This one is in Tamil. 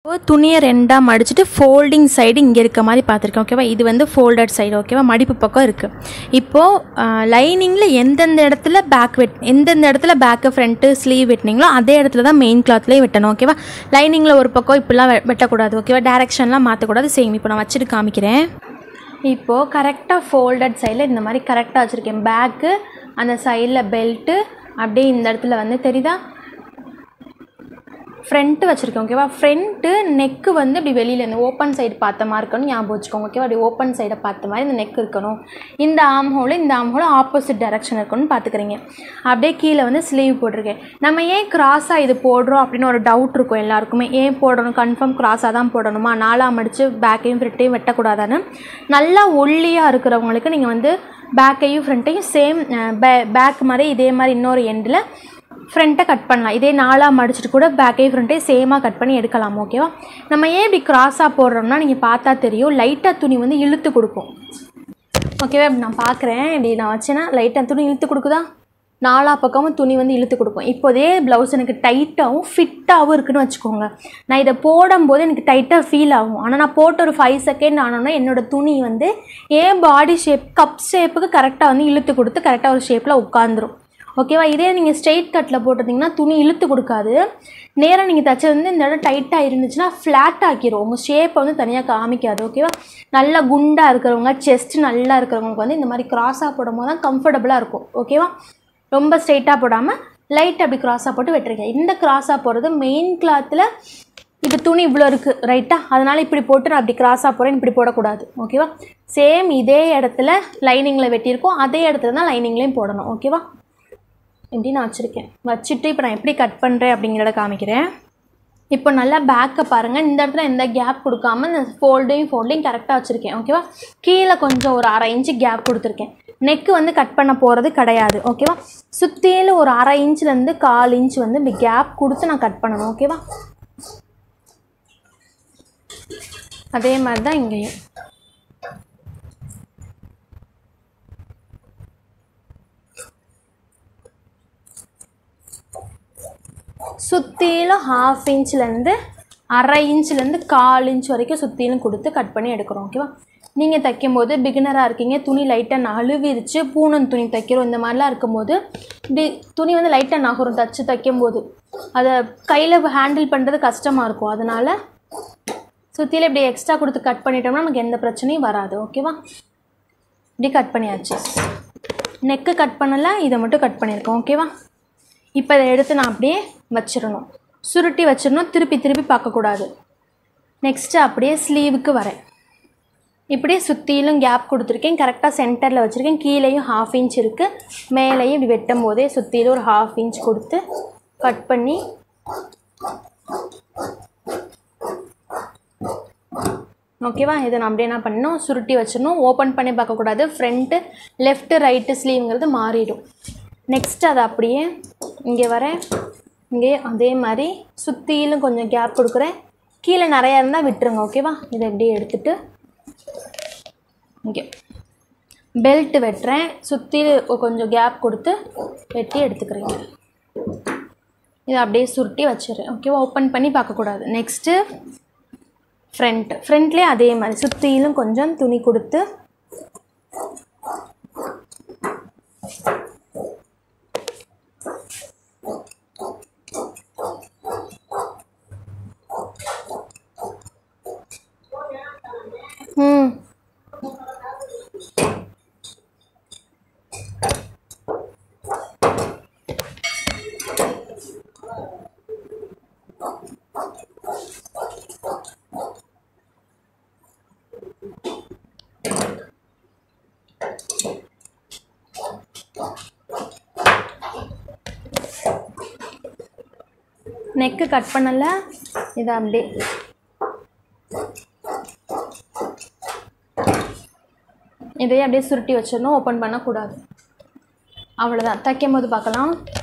இப்போ துணியை ரெண்டாக மடிச்சுட்டு ஃபோல்டிங் சைடு இங்கே இருக்க மாதிரி பார்த்துருக்கேன் ஓகேவா இது வந்து ஃபோல்டட் சைடு ஓகேவா மடிப்பு பக்கம் இருக்குது இப்போது லைனிங்கில் எந்தெந்த இடத்துல பேக் வெட் எந்தெந்த இடத்துல பேக்கு ஃப்ரண்ட்டு ஸ்லீவ் வெட்டினீங்களோ அதே இடத்துல தான் மெயின் கிளாத்லேயும் வெட்டணும் ஓகேவா லைனிங்கில் ஒரு பக்கம் இப்படிலாம் வெ- வெட்டக்கூடாது ஓகேவா டேரெக்ஷன்லாம் மாற்றக்கூடாது சேம் இப்போ நான் வச்சுட்டு காமிக்கிறேன் இப்போது கரெக்டாக ஃபோல்டட் சைடில் இந்த மாதிரி கரெக்டாக வச்சுருக்கேன் பேக்கு அந்த சைடில் பெல்ட்டு அப்படியே இந்த இடத்துல வந்து தெரியுதா ஃப்ரண்ட்டு வச்சுருக்கேன் ஓகேவா ஃப்ரண்ட்டு நெக்கு வந்து இப்படி வெளியில் இந்த ஓப்பன் சைடு பார்த்த மாதிரி இருக்கணும் ஞாபகம் வச்சுக்கோங்க ஓகேவா அப்படி ஓப்பன் சைடை பார்த்த மாதிரி இந்த நெக் இருக்கணும் இந்த ஆம் ஹோல் இந்த ஆம் ஹோல் ஆப்போசிட் டைரக்ஷன் இருக்கணும்னு பார்த்துக்கிறீங்க அப்படியே கீழே வந்து ஸ்லீவ் போட்டிருக்கேன் நம்ம ஏன் கிராஸாக இது போடுறோம் அப்படின்னு ஒரு டவுட் இருக்கும் எல்லாருக்குமே ஏன் போடணும் கன்ஃபார்ம் கிராஸாக தான் போடணுமா நாலாக மடித்து பேக்கையும் ஃப்ரண்ட்டையும் வெட்டக்கூடாதான்னு நல்லா ஒல்லியாக இருக்கிறவங்களுக்கு நீங்கள் வந்து பேக்கையும் ஃப்ரண்ட்டையும் சேம் பே பேக் மாதிரி இதே மாதிரி இன்னொரு எண்டில் ஃப்ரண்ட்டை கட் பண்ணலாம் இதே நாலாக மடிச்சிட்டு கூட பேக்கையும் ஃப்ரண்ட்டையும் சேமாக கட் பண்ணி எடுக்கலாம் ஓகேவா நம்ம ஏன் இப்படி கிராஸாக போடுறோம்னா நீங்கள் பார்த்தா தெரியும் லைட்டாக துணி வந்து இழுத்து கொடுக்கும் ஓகேவா இப்படி நான் பார்க்குறேன் இப்படி நான் வச்சேன்னா லைட்டாக துணி இழுத்து கொடுக்குதா நாலா பக்கமும் துணி வந்து இழுத்து கொடுக்கும் இப்போதே ப்ளவுஸ் எனக்கு டைட்டாகவும் ஃபிட்டாகவும் இருக்குன்னு வச்சுக்கோங்க நான் இதை போடும்போது எனக்கு டைட்டாக ஃபீல் ஆகும் ஆனால் நான் போட்டு ஒரு ஃபைவ் செகண்ட் ஆனோன்னா என்னோட துணி வந்து ஏன் பாடி ஷேப் கப் ஷேப்புக்கு கரெக்டாக வந்து இழுத்து கொடுத்து கரெக்டாக ஒரு ஷேப்பில் உட்காந்துரும் ஓகேவா இதே நீங்கள் ஸ்ட்ரெயிட் கட்டில் போட்டிருந்தீங்கன்னா துணி இழுத்து கொடுக்காது நேராக நீங்கள் தச்சது வந்து இந்த இடம் டைட்டாக இருந்துச்சுன்னா ஃப்ளாட் ஆக்கிரும் உங்கள் ஷேப்பை வந்து தனியாக காமிக்காது ஓகேவா நல்லா குண்டாக இருக்கிறவங்க செஸ்ட் நல்லா இருக்கிறவங்களுக்கு வந்து இந்த மாதிரி கிராஸாக போடும்போது தான் கம்ஃபர்டபுளாக இருக்கும் ஓகேவா ரொம்ப ஸ்ட்ரெயிட்டாக போடாமல் லைட் அப்படி கிராஸாக போட்டு வெட்டுறீங்க இந்த கிராஸாக போடுறது மெயின் கிளாத்தில் இப்போ துணி இவ்வளோ இருக்குது ரைட்டா அதனால் இப்படி போட்டு நான் அப்படி கிராஸாக போகிறேன் இப்படி போடக்கூடாது ஓகேவா சேம் இதே இடத்துல லைனிங்கில் வெட்டியிருக்கோம் அதே இடத்துல தான் லைனிங்லேயும் போடணும் ஓகேவா இப்படி நான் வச்சுருக்கேன் வச்சுட்டு இப்போ நான் எப்படி கட் பண்ணுறேன் அப்படிங்கிறத காமிக்கிறேன் இப்போ நல்லா பேக்கை பாருங்கள் இந்த இடத்துல எந்த கேப் கொடுக்காம இந்த ஃபோல்டையும் ஃபோல்டையும் கரெக்டாக வச்சுருக்கேன் ஓகேவா கீழே கொஞ்சம் ஒரு அரை இன்ச்சு கேப் கொடுத்துருக்கேன் நெக்கு வந்து கட் பண்ண போகிறது கிடையாது ஓகேவா சுற்றிலும் ஒரு அரை இன்ச்லேருந்து கால் இன்ச் வந்து இப்படி கேப் கொடுத்து நான் கட் பண்ணணும் ஓகேவா அதே மாதிரி தான் இங்கேயும் சுற்றிலும் ஹாஃப் இன்ச்லேருந்து அரை இன்ச்லேருந்து கால் இன்ச் வரைக்கும் சுற்றிலும் கொடுத்து கட் பண்ணி எடுக்கிறோம் ஓகேவா நீங்கள் தைக்கும்போது பிகினராக இருக்கீங்க துணி லைட்டாக நழுவிருச்சு பூனம் துணி தைக்கிறோம் இந்த மாதிரிலாம் இருக்கும்போது இப்படி துணி வந்து லைட்டாக நகரும் தச்சு தைக்கும்போது அதை கையில் ஹேண்டில் பண்ணுறது கஷ்டமாக இருக்கும் அதனால் சுற்றியில் இப்படி எக்ஸ்ட்ரா கொடுத்து கட் பண்ணிட்டோம்னா நமக்கு எந்த பிரச்சனையும் வராது ஓகேவா இப்படி கட் பண்ணியாச்சு நெக்கு கட் பண்ணல இதை மட்டும் கட் பண்ணியிருக்கோம் ஓகேவா இப்போ இதை எடுத்து நான் அப்படியே வச்சிடணும் சுருட்டி வச்சிடணும் திருப்பி திருப்பி பார்க்கக்கூடாது நெக்ஸ்ட்டு அப்படியே ஸ்லீவுக்கு வரேன் இப்படியே சுற்றிலும் கேப் கொடுத்துருக்கேன் கரெக்டாக சென்டரில் வச்சுருக்கேன் கீழேயும் ஹாஃப் இன்ச் இருக்குது மேலேயும் இப்படி வெட்டும் போதே சுற்றிலும் ஒரு ஹாஃப் இன்ச் கொடுத்து கட் பண்ணி ஓகேவா இதை நான் அப்படியே என்ன பண்ணணும் சுருட்டி வச்சிடணும் ஓப்பன் பண்ணி பார்க்கக்கூடாது ஃப்ரண்ட்டு லெஃப்ட்டு ரைட்டு ஸ்லீவ்ங்கிறது மாறிடும் நெக்ஸ்ட் அதை அப்படியே இங்கே வரேன் இங்கே அதே மாதிரி சுற்றிலும் கொஞ்சம் கேப் கொடுக்குறேன் கீழே நிறையா இருந்தால் விட்டுருங்க ஓகேவா இதை அப்படியே எடுத்துட்டு இங்கே பெல்ட் வெட்டுறேன் சுற்றி கொஞ்சம் கேப் கொடுத்து வெட்டி எடுத்துக்கிறீங்க இதை அப்படியே சுருட்டி வச்சிடுறேன் ஓகேவா ஓப்பன் பண்ணி பார்க்கக்கூடாது நெக்ஸ்ட்டு ஃப்ரண்ட் ஃப்ரண்ட்லேயே அதே மாதிரி சுற்றிலும் கொஞ்சம் துணி கொடுத்து ம் நெக்கு கட் பண்ணல இதை அப்படியே இதையே அப்படியே சுருட்டி வச்சிடணும் ஓப்பன் பண்ணக்கூடாது அவ்வளோதான் தைக்கும் போது பார்க்கலாம்